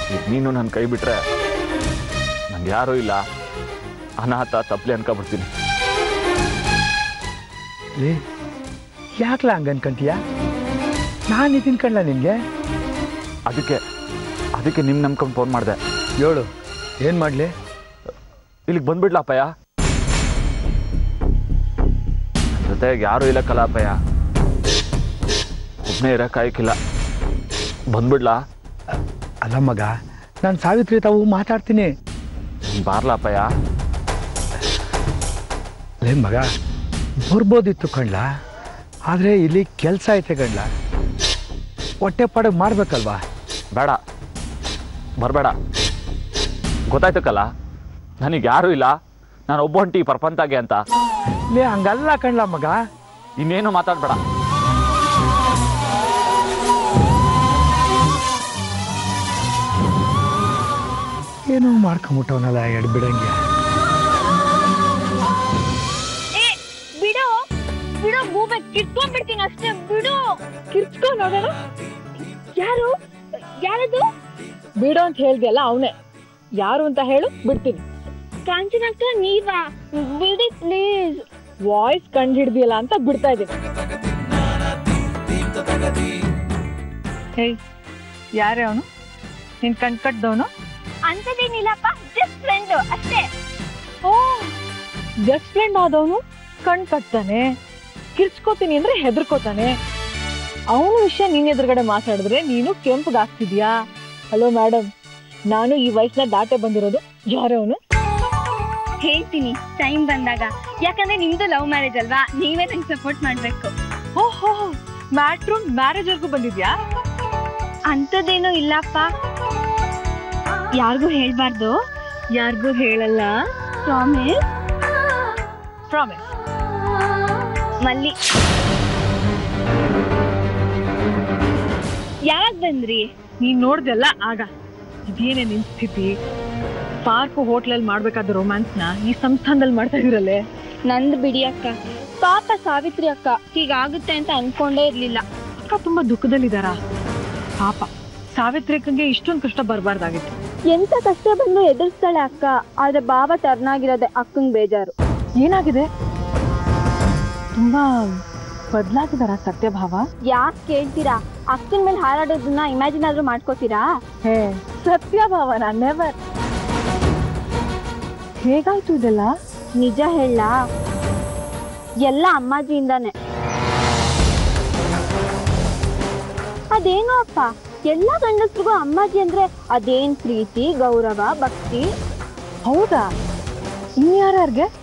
ಈಗ ನೀನು ನನ್ನ ಕೈ ಬಿಟ್ರೆ ನಂಗೆ ಯಾರೂ ಇಲ್ಲ ಅನಾಥ ತಪ್ಪಲೆ ಅನ್ಕೊಬಿಡ್ತೀನಿ ಲೇ ಯಾಕ್ಲ ಹಂಗ ಅನ್ಕಂತೀಯ ನಾನು ಇದೀನಿ ಕಣ್ಲ ನಿನ್ಗೆ ಅದಕ್ಕೆ ಅದಕ್ಕೆ ನಿಮ್ಮ ನಂಬ್ಕೊಂಡು ಫೋನ್ ಮಾಡಿದೆ ಹೇಳು ಏನು ಮಾಡಲಿ ಇಲ್ಲಿಗೆ ಬಂದ್ಬಿಡ್ಲಪ್ಪಯ್ಯ ನನ್ ಜೊತೆಗೆ ಯಾರೂ ಇಲ್ಲ ಕಲಾಪಯ್ಯ ಒಬ್ಬನೇ ಇರೋಕ್ಕಾಯ್ಕಿಲ್ಲ ಬಂದ್ಬಿಡ್ಲಾ ಅಲ್ಲ ಮಗ ನಾನು ಸಾವಿತ್ರಿ ತಾವು ಮಾತಾಡ್ತೀನಿ ನೀನ್ ಬಾರ್ಲಪ್ಪಯ್ಯ ಲೇ ಮಗ ಬರ್ಬೋದಿತ್ತು ಕಣ್ಲ ಆದರೆ ಇಲ್ಲಿ ಕೆಲಸ ಐತೆ ಕಣ್ಲ ಹೊಟ್ಟೆ ಪಾಡಿಗೆ ಮಾಡ್ಬೇಕಲ್ವಾ ಬೇಡ ಬರಬೇಡ ಗೊತ್ತಾಯ್ತಕ್ಕಲ್ಲ ನನಗೆ ಯಾರೂ ಇಲ್ಲ ನಾನು ಒಬ್ಬ ಹೊಂಟಿ ಪ್ರಪಂಚಾಗೆ ಅಂತ ಲೇ ಹಂಗಲ್ಲ ಕಣ್ಲ ಮಗ ಇನ್ನೇನು ಮಾತಾಡ್ಬೇಡ ಏನೋ ಮಾಡ್ಕೊಂಬಿಟ್ಟವನಲ್ಲ ಎಡ್ಬಿಡಂಗೆ ಏ ಬಿಡು ಬಿಡು ಗೂಬೆ ಕಿತ್ಕೊಂಡ್ಬಿಡ್ತೀನಿ ಅಷ್ಟೇ ಬಿಡು ಕಿರ್ಚ್ಕೊಂಡ್ ನೋಡೋಣ ಯಾರು ಯಾರದು ಬಿಡು ಅಂತ ಹೇಳ್ದೆಲ್ಲ ಅವನೇ ಯಾರು ಅಂತ ಹೇಳು ಬಿಡ್ತೀನಿ ಕಾಂಚನ ಅಕ್ಕ ನೀವಾ ಬಿಡಿ ಪ್ಲೀಸ್ ವಾಯ್ಸ್ ಕಂಡು ಹಿಡ್ದಿಲ್ಲ ಅಂತ ಬಿಡ್ತಾ ಇದ್ದೀನಿ ಹೇಯ್ ಯಾರೇ ಅವನು ನಿನ್ ಕಣ್ ಕಟ್ದವನು ಅಂತದೇನಿಲ್ಲಪ್ಪ ಜಸ್ಟ್ ಫ್ರೆಂಡ್ ಅಷ್ಟೇ ಓ ಜಸ್ಟ್ ಫ್ರೆಂಡ್ ಆದವನು ಕಣ್ ಕಟ್ತಾನೆ ಕಿರ್ಚ್ಕೋತೀನಿ ಅಂದ್ರೆ ಹೆದರ್ಕೋತಾನೆ ಅವನ ವಿಷಯ ನೀನ್ ಎದುರುಗಡೆ ಮಾತಾಡಿದ್ರೆ ನೀನು ಕೆಂಪಗಾಗ್ತಿದ್ಯಾ ಹಲೋ ಮೇಡಮ್ ನಾನು ಈ ವಯಸ್ಸನ್ನ ದಾಟೆ ಬಂದಿರೋದು ಯಾರೇ ಅವನು ಹೇಳ್ತೀನಿ ಟೈಮ್ ಬಂದಾಗ ಯಾಕಂದ್ರೆ ನಿಮ್ದು ಲವ್ ಮ್ಯಾರೇಜ್ ಅಲ್ವಾ ನೀವೇ ನಂಗೆ ಸಪೋರ್ಟ್ ಮಾಡ್ಬೇಕು ಓಹೋ ಮ್ಯಾಟ್ರು ಮ್ಯಾರೇಜ್ ವರ್ಗೂ ಬಂದಿದ್ಯಾ ಅಂತದೇನೂ ಇಲ್ಲಪ್ಪ ಯಾರಿಗೂ ಹೇಳ್ಬಾರ್ದು ಯಾರಿಗೂ ಹೇಳಲ್ಲ ಪ್ರಾಮಿಸ್ ಪ್ರಾಮಿಸ್ ಮಲ್ಲಿ ಯಾವಾಗ ಬಂದ್ರಿ ನೀನ್ ನೋಡ್ದಲ್ಲ ಆಗ ಇದೇನೇ ನಿನ್ ಸ್ಥಿತಿ ಪಾರ್ಕ್ ಹೋಟ್ಲಲ್ಲಿ ಮಾಡ್ಬೇಕಾದ ರೊಮ್ಯಾನ್ಸ್ನ ಈ ಸಂಸ್ಥಾನದಲ್ಲಿ ಮಾಡ್ತಾ ಇದಿರಲ್ಲೇ ನಂದು ಬಿಡಿ ಅಕ್ಕ ಪಾಪ ಸಾವಿತ್ರಿ ಅಕ್ಕ ಹೀಗಾಗುತ್ತೆ ಅಂತ ಅನ್ಕೊಂಡೇ ಇರ್ಲಿಲ್ಲ ಅಕ್ಕ ತುಂಬಾ ದುಃಖದಲ್ಲಿದಾರ ಪಾಪ ಸಾವಿತ್ರಿ ಅಕ್ಕಂಗೆ ಇಷ್ಟೊಂದು ಕಷ್ಟ ಬರಬಾರ್ದಾಗಿತ್ತು ಎಂತ ಕಷ್ಟ ಬಂದು ಎದುರಿಸ್ತಾಳೆ ಅಕ್ಕ ಆದ್ರೆ ಬಾವ ಟರ್ನ್ ಆಗಿರೋದೆ ಅಕ್ಕಂಗ್ ಬೇಜಾರು ಏನಾಗಿದೆ ತುಂಬಾ ಬದಲಾಗಿದಾರ ಸತ್ಯಭಾವ ಯಾಕೆ ಕೇಳ್ತೀರಾ ಅಕ್ಕನ ಮೇಲೆ ಹಾರಾಡೋದನ್ನ ಇಮ್ಯಾಜಿನ್ ಆದ್ರೂ ಮಾಡ್ಕೋತೀರಾ ಹೇ ಸತ್ಯಭಾವನ ನೆವರ್ ಹೇಗಾಯ್ತು ಇದೆಲ್ಲ ನಿಜ ಹೇಳ ಎಲ್ಲ ಅಮ್ಮಾಜಿಯಿಂದಾನೆ ಅದೇನೋ ಅಪ್ಪ ಎಲ್ಲ ಗಂಡಸ್ರಿಗೂ ಅಮ್ಮಾಜಿ ಅಂದ್ರೆ ಅದೇನ್ ಪ್ರೀತಿ ಗೌರವ ಭಕ್ತಿ ಹೌದಾ ಇನ್ಯಾರ್ಯಾರಿಗೆ